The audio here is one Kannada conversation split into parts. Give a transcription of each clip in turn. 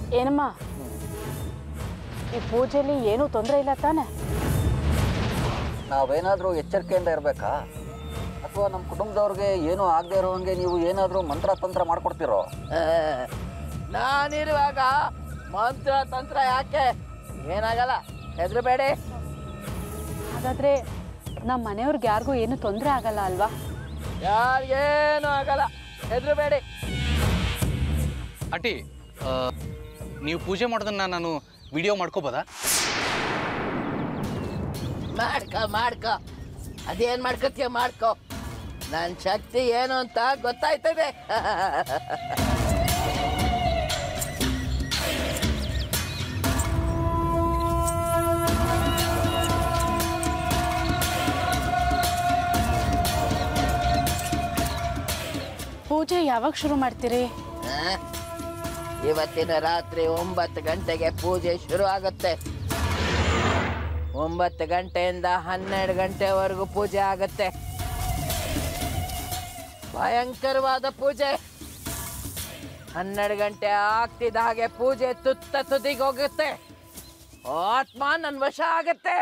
ಏನಮ್ಮ ಈ ಪೂಜೆಲಿ ಏನೂ ತೊಂದರೆ ಇಲ್ಲ ತಾನೆ ನಾವೇನಾದರೂ ಎಚ್ಚರಿಕೆಯಿಂದ ಇರಬೇಕಾ ಅಥವಾ ನಮ್ಮ ಕುಟುಂಬದವ್ರಿಗೆ ಏನೂ ಆಗದೆ ಇರೋವಂಗೆ ನೀವು ಏನಾದರೂ ಮಂತ್ರ ತಂತ್ರ ಮಾಡ್ಕೊಡ್ತಿರೋ ನಾನಿರುವಾಗ ಮಂತ್ರ ತಂತ್ರ ಯಾಕೆ ಏನಾಗಲ್ಲ ಹೆದರಬೇಡಿ ಹಾಗಾದ್ರೆ ನಮ್ಮ ಮನೆಯವ್ರಿಗೆ ಯಾರಿಗೂ ಏನೂ ತೊಂದರೆ ಆಗಲ್ಲ ಅಲ್ವಾ ಯಾರಿಗೇನು ಆಗಲ್ಲ ಹೆದರಬೇಡಿ ಆಂಟಿ ಆ, ನೀವು ಪೂಜೆ ಮಾಡೋದನ್ನ ನಾನು ವಿಡಿಯೋ ಮಾಡ್ಕೋಬೋದಾ ಮಾಡ್ಕೊ ಮಾಡ್ಕೊ ಅದೇನ್ ಮಾಡ್ಕೊತೀಯ ಮಾಡ್ಕೊ ನನ್ನ ಶಕ್ತಿ ಏನು ಅಂತ ಗೊತ್ತಾಯ್ತದೆ ಪೂಜೆ ಯಾವಾಗ ಶುರು ಮಾಡ್ತೀರಿ ಆ? ಇವತ್ತಿನ ರಾತ್ರಿ ಒಂಬತ್ತು ಗಂಟೆಗೆ ಪೂಜೆ ಶುರು ಆಗುತ್ತೆ ಒಂಬತ್ತು ಗಂಟೆಯಿಂದ ಹನ್ನೆರಡು ಗಂಟೆವರೆಗೂ ಪೂಜೆ ಆಗುತ್ತೆ ಭಯಂಕರವಾದ ಪೂಜೆ ಹನ್ನೆರಡು ಗಂಟೆ ಆಗ್ತಿದ್ದ ಹಾಗೆ ಪೂಜೆ ತುತ್ತ ತುದಿಗೆ ಹೋಗುತ್ತೆ ಆತ್ಮ ನನ್ನ ವಶ ಆಗತ್ತೆ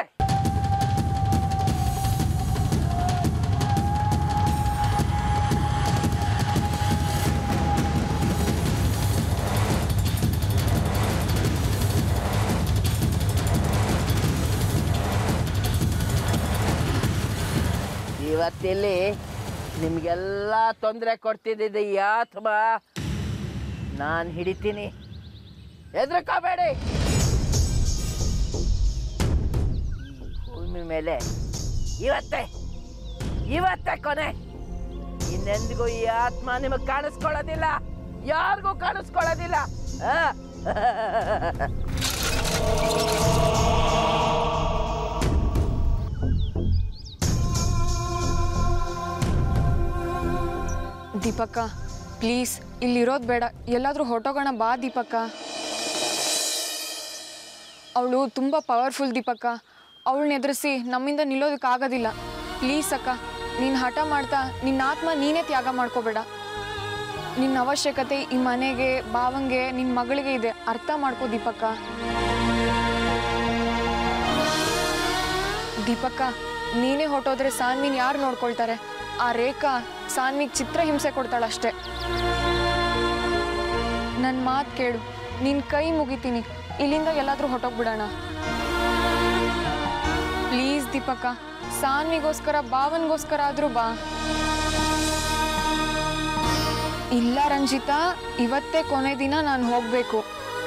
ಇವತ್ತಿಲ್ಲಿ ನಿಮ್ಗೆಲ್ಲ ತೊಂದರೆ ಕೊಡ್ತಿದ್ದಿದ್ದು ಈ ಆತ್ಮ ನಾನು ಹಿಡಿತೀನಿ ಹೆದರ್ಕೋಬೇಡಿ ಈ ಭೂಮಿ ಮೇಲೆ ಇವತ್ತೇ ಇವತ್ತೇ ಕೊನೆ ಇನ್ನೆಂದಿಗೂ ಈ ಆತ್ಮ ನಿಮಗೆ ಕಾಣಿಸ್ಕೊಳ್ಳೋದಿಲ್ಲ ಯಾರಿಗೂ ಕಾಣಿಸ್ಕೊಳ್ಳೋದಿಲ್ಲ ಆ? ದೀಪಕ್ಕ ಪ್ಲೀಸ್ ಇಲ್ಲಿರೋದು ಬೇಡ ಎಲ್ಲಾದರೂ ಹೊರಟೋಗೋಣ ಬಾ ದೀಪಕ್ಕ ಅವಳು ತುಂಬ ಪವರ್ಫುಲ್ ದೀಪಕ್ಕ ಅವಳನ್ನ ಎದುರಿಸಿ ನಮ್ಮಿಂದ ನಿಲ್ಲೋದಕ್ಕಾಗೋದಿಲ್ಲ ಪ್ಲೀಸ್ ಅಕ್ಕ ನೀನು ಹಠ ಮಾಡ್ತಾ ನಿನ್ನ ಆತ್ಮ ನೀನೇ ತ್ಯಾಗ ಮಾಡ್ಕೋಬೇಡ ನಿನ್ನ ಅವಶ್ಯಕತೆ ಈ ಮನೆಗೆ ಭಾವಂಗೆ ನಿನ್ನ ಮಗಳಿಗೆ ಇದೆ ಅರ್ಥ ಮಾಡ್ಕೋ ದೀಪಕ್ಕ ದೀಪಕ್ಕ ನೀನೇ ಹೊಟ್ಟೋದ್ರೆ ಸಾನ್ವಿನ್ ಯಾರು ನೋಡ್ಕೊಳ್ತಾರೆ ಆ ರೇಖಾ ಸಾನ್ವಿಗ್ ಚಿತ್ರ ಹಿಂಸೆ ಕೊಡ್ತಾಳಷ್ಟೇ ನನ್ನ ಮಾತು ಕೇಳು ನಿನ್ನ ಕೈ ಮುಗಿತೀನಿ ಇಲ್ಲಿಂದ ಎಲ್ಲಾದರೂ ಹೊಟ್ಟೋಗ್ಬಿಡೋಣ ಪ್ಲೀಸ್ ದೀಪಕ್ಕ ಸಾನ್ವಿಗೋಸ್ಕರ ಭಾವನ್ಗೋಸ್ಕರ ಆದರೂ ಬಾ ಇಲ್ಲ ರಂಜಿತಾ ಇವತ್ತೇ ಕೊನೆ ದಿನ ನಾನು ಹೋಗಬೇಕು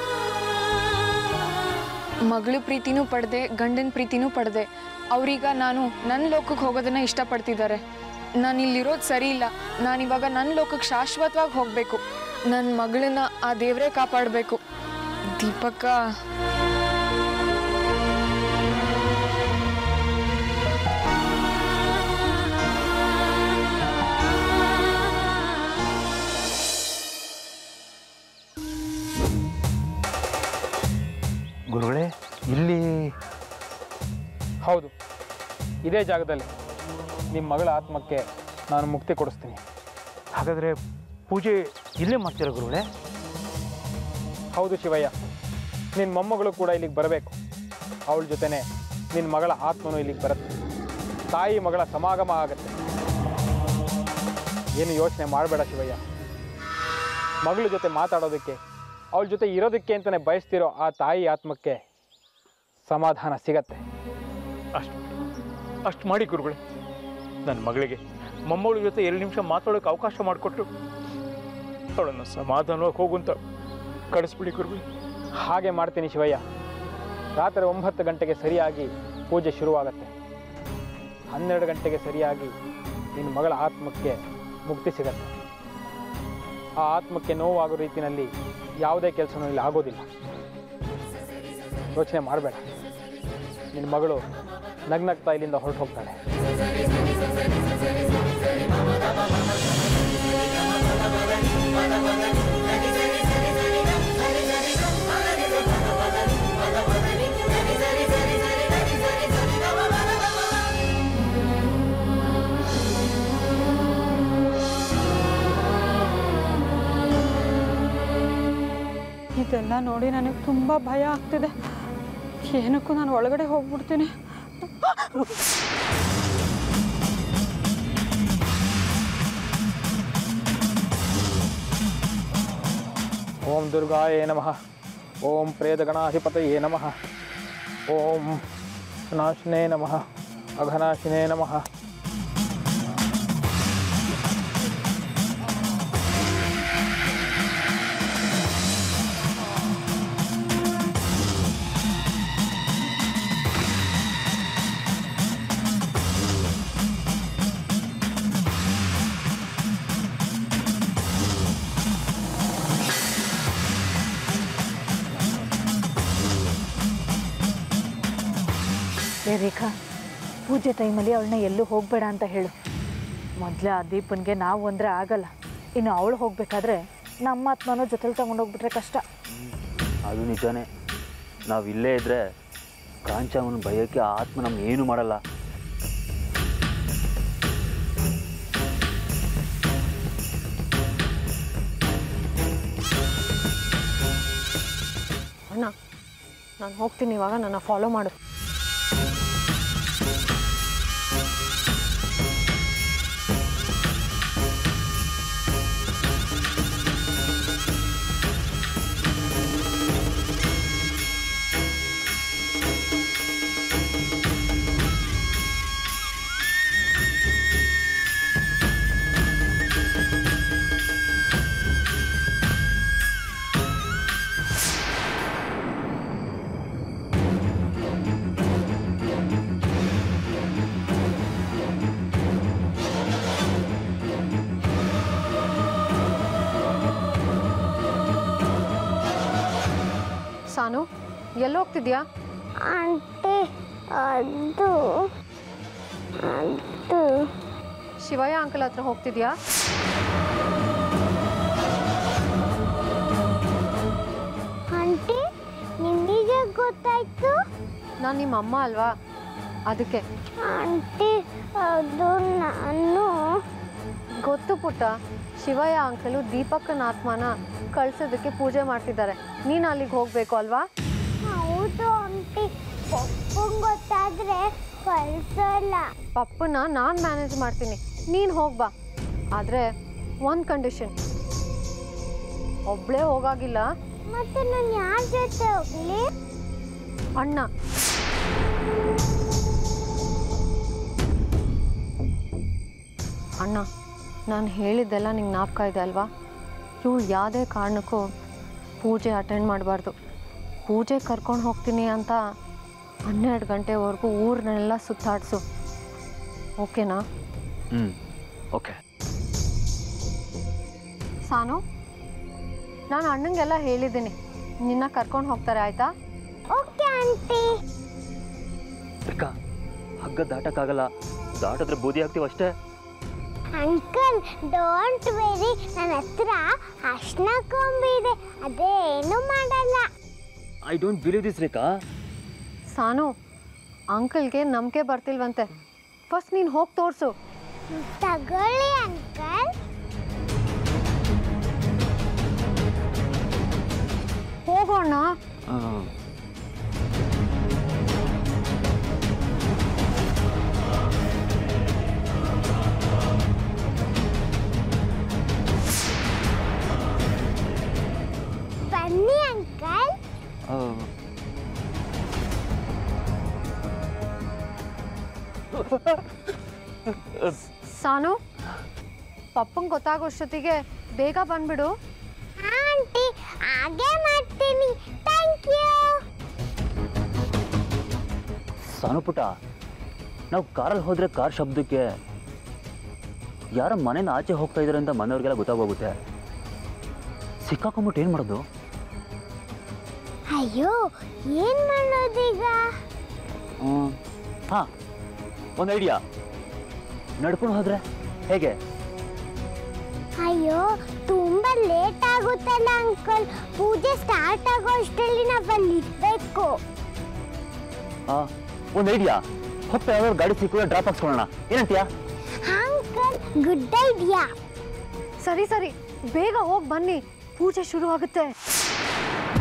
ಮಗಳ ಪ್ರೀತಿನೂ ಪಡೆದೆ ಗಂಡನ ಪ್ರೀತಿನೂ ಪಡೆದೆ ಅವ್ರೀಗ ನಾನು ನನ್ನ ಲೋಕಕ್ಕೆ ಹೋಗೋದನ್ನ ಇಷ್ಟಪಡ್ತಿದ್ದಾರೆ ನಾನು ಇಲ್ಲಿರೋದು ಸರಿ ಇಲ್ಲ ನಾನಿವಾಗ ನನ್ನ ಲೋಕಕ್ಕೆ ಶಾಶ್ವತವಾಗಿ ಹೋಗಬೇಕು ನನ್ನ ಮಗಳನ್ನ ಆ ದೇವರೇ ಕಾಪಾಡಬೇಕು ದೀಪಕ್ಕ ಗುರುಗಳೇ ಇಲ್ಲಿ ಹೌದು ಇದೇ ಜಾಗದಲ್ಲಿ ನಿಮ್ಮ ಮಗಳ ಆತ್ಮಕ್ಕೆ ನಾನು ಮುಕ್ತಿ ಕೊಡಿಸ್ತೀನಿ ಹಾಗಾದರೆ ಪೂಜೆ ಇಲ್ಲೇ ಮಾಡ್ತೀರಾ ಗುರುಗಳೇ ಹೌದು ಶಿವಯ್ಯ ನಿನ್ನ ಮೊಮ್ಮಗಳು ಕೂಡ ಇಲ್ಲಿಗೆ ಬರಬೇಕು ಅವಳ ಜೊತೆನೆ ನಿನ್ನ ಮಗಳ ಆತ್ಮನೂ ಇಲ್ಲಿಗೆ ಬರುತ್ತೆ ತಾಯಿ ಮಗಳ ಸಮಾಗಮ ಆಗತ್ತೆ ಏನು ಯೋಚನೆ ಮಾಡಬೇಡ ಶಿವಯ್ಯ ಮಗಳ ಜೊತೆ ಮಾತಾಡೋದಕ್ಕೆ ಅವಳ ಜೊತೆ ಇರೋದಕ್ಕೆ ಅಂತಲೇ ಬಯಸ್ತಿರೋ ಆ ತಾಯಿ ಆತ್ಮಕ್ಕೆ ಸಮಾಧಾನ ಸಿಗತ್ತೆ ಅಷ್ಟು ಅಷ್ಟು ಮಾಡಿ ಗುರುಗಳೇ ನನ್ನ ಮಗಳಿಗೆ ಮೊಮ್ಮಗಳ ಜೊತೆ ಎರಡು ನಿಮಿಷ ಮಾತಾಡೋಕೆ ಅವಕಾಶ ಮಾಡಿಕೊಟ್ರು ಅವಳನ್ನು ಸಮಾಧಾನವಾಗಿ ಹೋಗುಂತ ಕಳಿಸ್ಬಿಡಿ ಗುರುಗಳೇ ಹಾಗೆ ಮಾಡ್ತೀನಿ ಶಿವಯ್ಯ ರಾತ್ರಿ ಒಂಬತ್ತು ಗಂಟೆಗೆ ಸರಿಯಾಗಿ ಪೂಜೆ ಶುರುವಾಗತ್ತೆ ಹನ್ನೆರಡು ಗಂಟೆಗೆ ಸರಿಯಾಗಿ ನಿನ್ನ ಮಗಳ ಆತ್ಮಕ್ಕೆ ಮುಕ್ತಿ ಸಿಗತ್ತೆ ಆ ಆತ್ಮಕ್ಕೆ ನೋವಾಗೋ ರೀತಿಯಲ್ಲಿ ಯಾವುದೇ ಕೆಲಸನೂ ಇಲ್ಲಿ ಆಗೋದಿಲ್ಲ ಯೋಚನೆ ಮಾಡಬೇಡ ನಿನ್ನ ಮಗಳು ನಗ್ನಗ್ತಾ ಇಲ್ಲಿಂದ ಹೊರಟು ಹೋಗ್ತಾಳೆ ಇದೆಲ್ಲ ನೋಡಿ ನನಗೆ ತುಂಬ ಭಯ ಆಗ್ತಿದೆ ಏನಕ್ಕೂ ನಾನು ಒಳಗಡೆ ಹೋಗ್ಬಿಡ್ತೀನಿ ಓಂ ದುರ್ಗಾಯೇ ನಮಃ ಓಂ ಪ್ರೇತಗಣಾಧಿಪತಯೇ ನಮಃ ಓಂ ನಾಶಿನೇ ನಮಃ ಅಘನಾಶಿನೇ ನಮಃ ಏ ರೇಖಾ ಪೂಜೆ ಟೈಮಲ್ಲಿ ಅವಳನ್ನ ಎಲ್ಲೂ ಹೋಗಬೇಡ ಅಂತ ಹೇಳು ಮೊದಲೇ ಆ ದೀಪನ್ಗೆ ನಾವು ಅಂದರೆ ಆಗಲ್ಲ ಇನ್ನು ಅವಳು ಹೋಗಬೇಕಾದ್ರೆ ನಮ್ಮ ಆತ್ಮನೂ ಜೊತೆಲಿ ತಗೊಂಡೋಗ್ಬಿಟ್ರೆ ಕಷ್ಟ ಅದು ನಿಜಾನೇ ನಾವು ಇಲ್ಲೇ ಇದ್ದರೆ ಕಾಂಚವನ ಭಯಕ್ಕೆ ಆ ಆತ್ಮ ನಮ್ಗೆ ಏನು ಮಾಡಲ್ಲ ಅಣ್ಣ ನಾನು ಹೋಗ್ತೀನಿ ಇವಾಗ ನನ್ನ ಫಾಲೋ ಮಾಡು ಸಾನು ಎಲ್ಲಿ ಹೋಗ್ತಿದ್ಯಾ ಆಂಟಿ ಅದು ಅದು ಶಿವಯ್ಯ ಅಂಕಲ್ ಹತ್ರ ಹೋಗ್ತಿದ್ಯಾ ಆಂಟಿ ನಿಮಗೆ ಗೊತ್ತಾಯ್ತು ನಾನು ನಿಮ್ಮ ಅಮ್ಮ ಅಲ್ವಾ ಅದಕ್ಕೆ ಆಂಟಿ ಅದು ನಾನು ಗೊತ್ತು ಪುಟ್ಟ ಶಿವಯ್ಯ ಅಂಕಲು ದೀಪಕ್ಕನ ಆತ್ಮನ ಕಳ್ಸೋದಕ್ಕೆ ಪೂಜೆ ಮಾಡ್ತಿದ್ದಾರೆ ನೀನು ಅಲ್ಲಿಗೆ ಹೋಗ್ಬೇಕು ಅಲ್ವಾ ಹೌದು ಆಂಟಿ ಪಪ್ಪಂಗೆ ಗೊತ್ತಾದ್ರೆ ಕಳ್ಸಲ್ಲ ಪಪ್ಪನ ನಾನು ಮ್ಯಾನೇಜ್ ಮಾಡ್ತೀನಿ ನೀನು ಹೋಗ್ಬಾ ಆದರೆ ಒಂದು ಕಂಡೀಷನ್ ಒಬ್ಳೇ ಹೋಗಾಗಿಲ್ಲ ಮತ್ತೆ ನಾನು ಯಾರ ಜೊತೆ ಹೋಗ್ಲಿ ಅಣ್ಣ ಅಣ್ಣ ನಾನು ಹೇಳಿದ್ದೆಲ್ಲ ನಿಂಗೆ ಜ್ಞಾಪಕ ಇದೆ ಅಲ್ವಾ ಇವಳು ಯಾವುದೇ ಕಾರಣಕ್ಕೂ ಪೂಜೆ ಅಟೆಂಡ್ ಮಾಡಬಾರ್ದು ಪೂಜೆ ಕರ್ಕೊಂಡು ಹೋಗ್ತೀನಿ ಅಂತ ಹನ್ನೆರಡು ಗಂಟೆವರೆಗೂ ಊರನ್ನೆಲ್ಲ ಸುತ್ತಾಡಿಸು ಓಕೆನಾ ಹ್ಞೂ ಓಕೆ ಸಾನು ನಾನು ಅಣ್ಣಂಗೆಲ್ಲ ಹೇಳಿದ್ದೀನಿ ನಿನ್ನ ಕರ್ಕೊಂಡು ಹೋಗ್ತಾರೆ ಆಯಿತಾ ಓಕೆ ಆಂಟಿ ಅಕ್ಕ ಹಗ್ಗ ದಾಟಕ್ಕಾಗಲ್ಲ ದಾಟಿದ್ರೆ ಬೂದಿ ಆಗ್ತೀವಿ ಅಷ್ಟೇ ಅಂಕಲ್ ಡೋಂಟ್ ವೆರಿ ನನ್ನ ಹತ್ರ ಅರ್ಶಿನ ಕೊಂಬಿದೆ ಅದೇನು ಮಾಡಲ್ಲ I don't believe this Rekha ಸಾನು ಅಂಕಲ್ಗೆ ನಂಬಿಕೆ ಬರ್ತಿಲ್ವಂತೆ ಫಸ್ಟ್ ನೀನು ಹೋಗಿ ತೋರಿಸು ತಗೊಳ್ಳಿ ಅಂಕಲ್ ಹೋಗೋಣ ಬನ್ನಿ ಅಂಕಲ್ ಸಾನು ಪಪ್ಪಂಗೆ ಗೊತ್ತಾಗೋಷ್ಟೊತ್ತಿಗೆ ಬೇಗ ಬಂದ್ಬಿಡು ಆಂಟಿ ಹಾಗೆ ಮಾಡ್ತೀನಿ ಥ್ಯಾಂಕ್ ಯು ಸಾನುಪುಟ ನಾವು ಕಾರಲ್ಲಿ ಹೋದರೆ ಕಾರ್ ಶಬ್ದಕ್ಕೆ ಯಾರ ಮನೆಯಿಂದ ಆಚೆ ಹೋಗ್ತಾ ಇದ್ದಾರೆ ಅಂತ ಮನೆಯವ್ರಿಗೆಲ್ಲ ಗೊತ್ತಾಗೋಗುತ್ತೆ ಸಿಕ್ಕಾಕೊಂಬಿಟ್ಟು ಏನು ಮಾಡೋದು ಅಯ್ಯೋ ಏನ್ ಮಾಡೋದೀಗ ಹಾಂ ಒಂದು ಐಡಿಯಾ ನಡ್ಕೊಂಡು ಹೋದ್ರೆ ಹೇಗೆ ಅಯ್ಯೋ ತುಂಬಾ ಲೇಟ್ ಆಗುತ್ತಲ್ಲ ಅಂಕಲ್ ಪೂಜೆ ಸ್ಟಾರ್ಟ್ ಆಗೋ ಅಷ್ಟರಲ್ಲಿ ನಾವು ಅಲ್ಲಿ ಇರ್ಬೇಕು ಹಾಂ ಒಂದು ಐಡಿಯಾ ಹೊತ್ತು ಯಾವ್ದಾದ್ರು ಗಾಡಿ ಸಿಕ್ಕಿದ್ರೆ ಡ್ರಾಪ್ ಹಾಕ್ಸ್ಕೊಳ್ಳೋಣ ಏನಂತೀಯಾ ಅಂಕಲ್ ಗುಡ್ ಐಡಿಯಾ ಸರಿ ಸರಿ ಬೇಗ ಹೋಗಿ ಬನ್ನಿ ಪೂಜೆ ಶುರು ಆಗುತ್ತೆ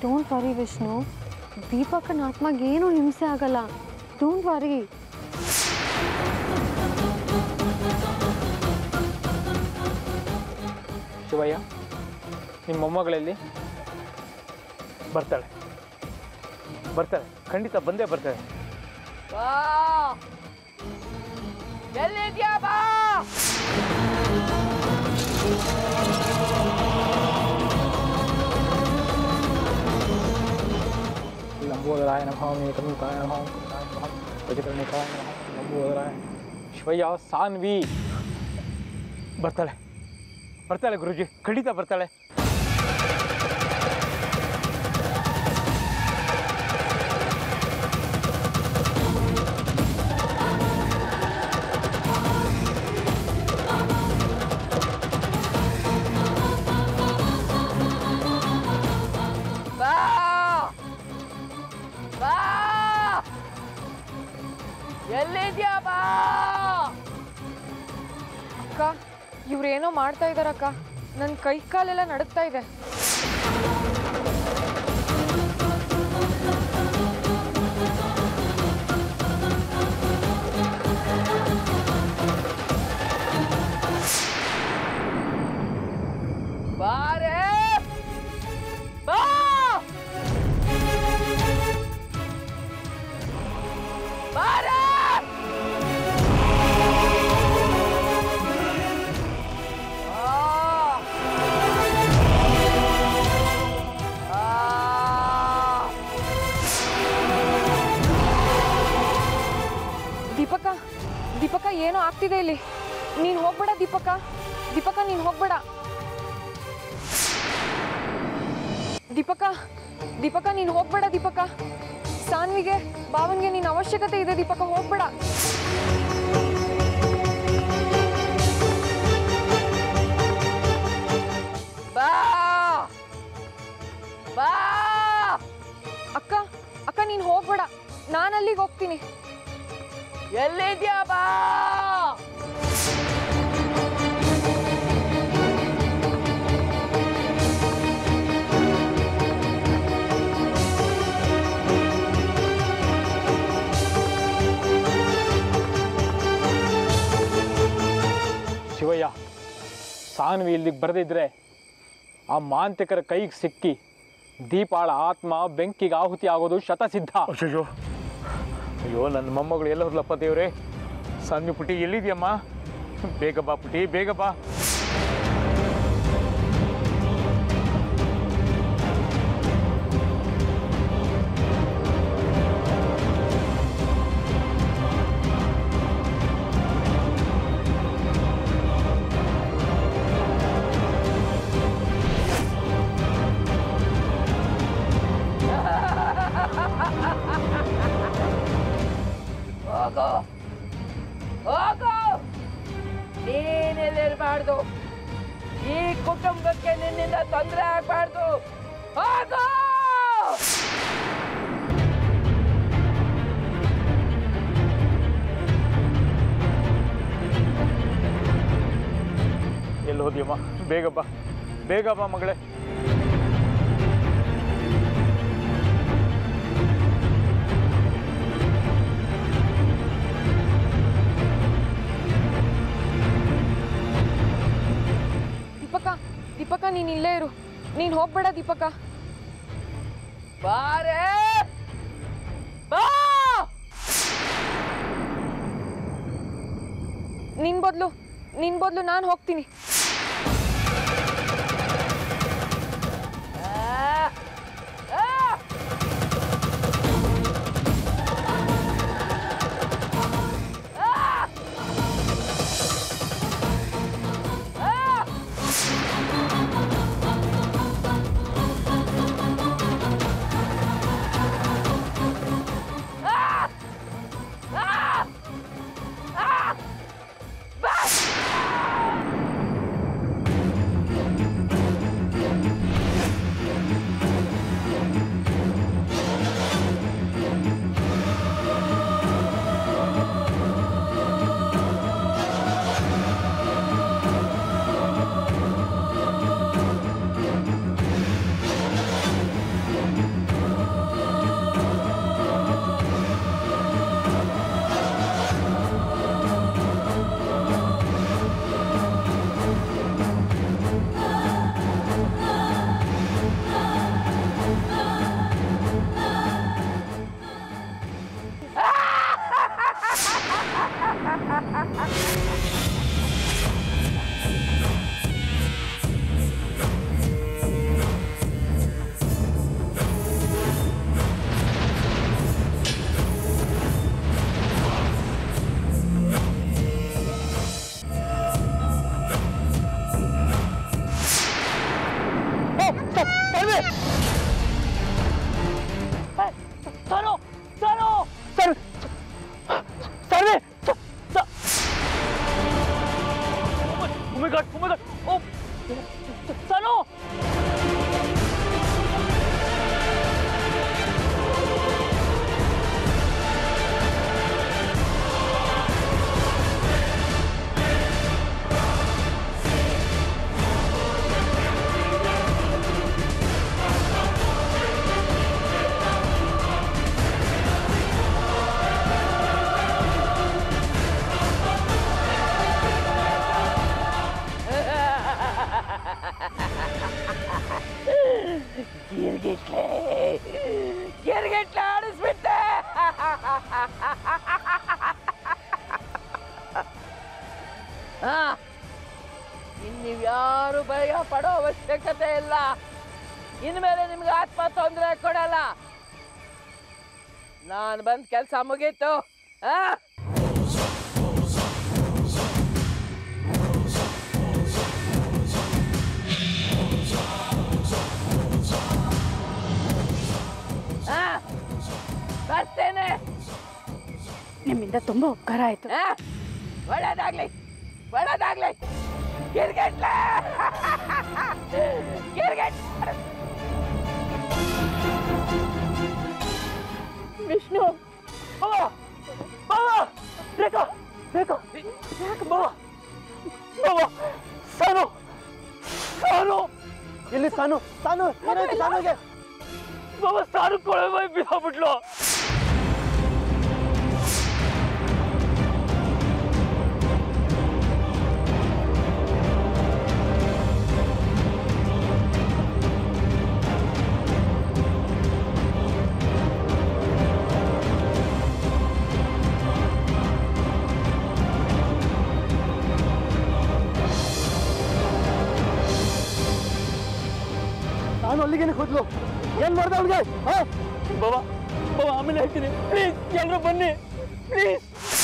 ಡೋಂಟ್ ವರಿ ವಿಷ್ಣು ದೀಪಕನ ಆತ್ಮಗೆ ಏನೂ ಹಿಂಸೆ ಆಗಲ್ಲ ಡೋಂಟ್ ವರಿ ಶಿವಯ್ಯ ನಿಮ್ಮ ಮೊಮ್ಮಗಳಲ್ಲಿ ಬರ್ತಾಳೆ ಬರ್ತಾಳೆ ಖಂಡಿತ ಬಂದೇ ಬರ್ತಾಳೆ ಬಾ ಎಲ್ಲಿದ್ಯಾ ಬಾ ಲಂಬೋದರಾಯ ನಮಃ ಮೇಕಮುಖಾಯ ನಮಃ ಗಜಕರ್ಣಿಕಾಯ ನಮಃ ಲಂಬೋದರಾಯ ಶಿವಯ್ಯ ಸಾನ್ವಿ ಬರ್ತಾಳೆ ಬರ್ತಾಳೆ ಗುರುಜಿ ಖಂಡಿತ ಬರ್ತಾಳೆ ಬಾ ಬಾ ಎಲ್ಲಿದ್ಯಾ ಬಾ ಅಕ್ಕ ಇವ್ರೇನೋ ಮಾಡ್ತಾ ಇದಾರಕ್ಕ ನನ್ನ ಕೈ ಕಾಲೆಲ್ಲ ನಡುಗ್ತಾ ಇದೆ ಬಾರೆ ಬಾ ಬಾರೆ ಆ. ಆ. ದೀಪಕ ದೀಪಕ ಏನೋ ಆಗ್ತಿದೆ ಇಲ್ಲಿ ನೀನು ಹೋಗ್ಬೇಡ ದೀಪಕ ದೀಪಕ ನೀನು ಹೋಗ್ಬೇಡ ದೀಪಕ ದೀಪಕ ನೀನು ಹೋಗ್ಬೇಡ ದೀಪಕ ಸಾನ್ವಿಗೆ ಭಾವನ್ಗೆ ನೀನು ಅವಶ್ಯಕತೆ ಇದೆ ದೀಪಕ ಹೋಗ್ಬೇಡ ಬಾ ಬಾ ಅಕ್ಕ ಅಕ್ಕ ನೀನು ಹೋಗ್ಬೇಡ ನಾನು ಅಲ್ಲಿಗೆ ಹೋಗ್ತೀನಿ ಎಲ್ಲಿದ್ಯಾ ಬಾ ಶಿವಯ್ಯ ಸಾನ್ವಿ ಇಲ್ಲಿಗೆ ಬರೆದಿದ್ರೆ ಆ ಮಾಂತಿಕರ ಕೈಗೆ ಸಿಕ್ಕಿ ದೀಪಾಳ ಆತ್ಮ ಬೆಂಕಿಗೆ ಆಹುತಿ ಆಗೋದು ಶತಸಿದ್ಧ ಅಯ್ಯೋ ಅಯ್ಯೋ ನನ್ನ ಮೊಮ್ಮಗಳು ಎಲ್ಲ ಹೋದ್ಲಪ್ಪ ದೇವ್ರೆ ಸಾನ್ವಿ ಪುಟಿ ಎಲ್ಲಿದ್ಯಮ್ಮ ಬೇಗ ಬಾ ಪುಟಿ ಬೇಗ ಬಾ ಹೋಗೋ ಹೋಗೋ ನೀನೆಲ್ಲಿರ್ಬಾರ್ದು ಈ ಕುಟುಂಬಕ್ಕೆ ನಿನ್ನಿಂದ ತೊಂದರೆ ಆಗ್ಬಾರ್ದು ಹೋಗೋ ಎಲ್ಲಿ ಹೋದ್ಯಮ್ಮ ಬೇಗ ಬಾ ಬೇಗ ಬಾ ಮಗಳೇ ದೀಪಕ ದೀಪಕ ನೀನು ಇಲ್ಲೇ ಇರು ನೀನು ಹೋಗ್ಬೇಡ ದೀಪಕ ಬಾರೆ ಬಾ ನಿನ್ ಬದಲು ನಿನ್ ಬದಲು ನಾನು ಹೋಗ್ತೀನಿ ಆ, ಆ. ಆ. ಆ. ಆ. ಆ. ಆ. ಬಾ. ಗಿರ್ಗಿಟ್ಲೆ ಗಿರ್ಗಿಟ್ಲೆ ಆಡಿಸ್ಬಿಟ್ಟೆ ಹಾ ಇನ್ನಿವ್ಯಾರು ಭಯ ಪಡೋ ಅವಶ್ಯಕತೆ ಇಲ್ಲ ಇನ್ಮೇಲೆ ನಿಮ್ಗೆ ಆತ್ಮ ತೊಂದರೆ ಕೊಡಲ್ಲ ನಾನು ಬಂದ್ ಕೆಲಸ ಮುಗೀತು ಆ ಆ, ಬರ್ತೇನೆ ನಿಮ್ಮಿಂದ ತುಂಬ ಉಪಕಾರ ಆಯಿತು ಆ, ಒಳ್ಳೇದಾಗ್ಲಿ ಒಳ್ಳೇದಾಗ್ಲಿ ಗಿರ್ಗೆಟ್ಲೆ ಗಿರ್ಗೆಟ್ ವಿಷ್ಣು ಬಾವ ಬಾವ ರೇಖಾ ರೇಖಾ ಯಾಕೆ ಬಾವ ಬಾವ ಸಾನು ಸಾನು ಇಲ್ಲಿ ಸಾನು ಸಾನು ಏನಾಯ್ತು ಸಾನುಗೆ ಬಾವ ಸಾನು ಕೊಳೆ ಬಾಯ್ ಬಿದ್ದೋಗ್ಬಿಟ್ಲು ನಾನು ಅಲ್ಲಿಗೇನೆ ಹೋದ್ಲು ಏನ್ ಮಾಡ್ದೆ ಅವ್ಳಿಗೆ ಬಾವ ಬಾವ ಆಮೇಲೆ ಹೇಳ್ತೀನಿ ಪ್ಲೀಸ್ ಎಲ್ಲರೂ ಬನ್ನಿ ಪ್ಲೀಸ್